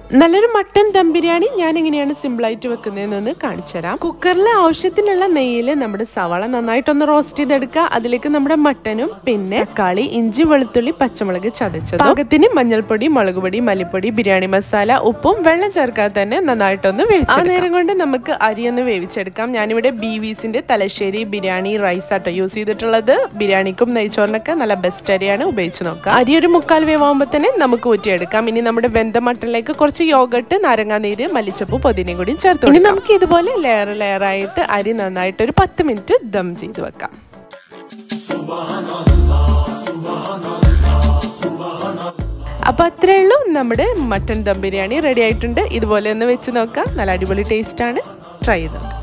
നല്ലൊരു മട്ടൻ ദം ബിരിയാണി ഞാൻ എങ്ങനെയാണ് സിമ്പിളായിട്ട് വെക്കുന്നതെന്നൊന്ന് കാണിച്ചു തരാം കുക്കറിൽ ആവശ്യത്തിനുള്ള നെയ്യിൽ നമ്മുടെ സവാള നന്നായിട്ടൊന്ന് റോസ്റ്റ് ചെയ്തെടുക്കുക അതിലേക്ക് നമ്മുടെ മട്ടനും പിന്നെ തക്കാളി ഇഞ്ചി വെളുത്തുള്ളി പച്ചമുളക് ചതച്ചത് പാകത്തിന് മഞ്ഞൾപ്പൊടി മുളക് പൊടി മല്ലിപ്പൊടി ബിരിയാണി മസാല ഉപ്പും വെള്ളം ചേർക്കാതെ തന്നെ നന്നായിട്ടൊന്ന് വേവിച്ചു ആ നേരം കൊണ്ട് നമുക്ക് അരി ഒന്ന് വേവിച്ചെടുക്കാം ഞാനിവിടെ ബി വിസിന്റെ തലശ്ശേരി ബിരിയാണി റൈസ് ആട്ടോ യൂസ് ചെയ്തിട്ടുള്ളത് ബിരിയാണിക്കും നെയ്ച്ചോറിനൊക്കെ നല്ല ബെസ്റ്റ് അരിയാണ് ഉപയോഗിച്ച് നോക്കുക അരി ഒരു മുക്കാൽ വേവാകുമ്പോൾ തന്നെ നമുക്ക് ഊറ്റിയെടുക്കാം ഇനി നമ്മുടെ വെന്ത മട്ടണിലേക്ക് കുറച്ച് യോഗട്ട് നാരങ്ങാനീര് മല്ലിച്ചപ്പ് പുതിനയും കൂടി ചേർത്ത് ഇനി നമുക്ക് ഇതുപോലെ ലെയർ ലെയർ ആയിട്ട് അരി നന്നായിട്ട് ഒരു പത്ത് മിനിറ്റ് ദം ചെയ്ത് വെക്കാം അപ്പൊ അത്രേ ഉള്ളൂ നമ്മുടെ മട്ടൻ ദം ബിരിയാണി റെഡി ആയിട്ടുണ്ട് ഇതുപോലെ ഒന്ന് വെച്ച് നോക്കാം നല്ല അടിപൊളി ടേസ്റ്റ് ആണ് ട്രൈ ചെയ്ത് നോക്കാം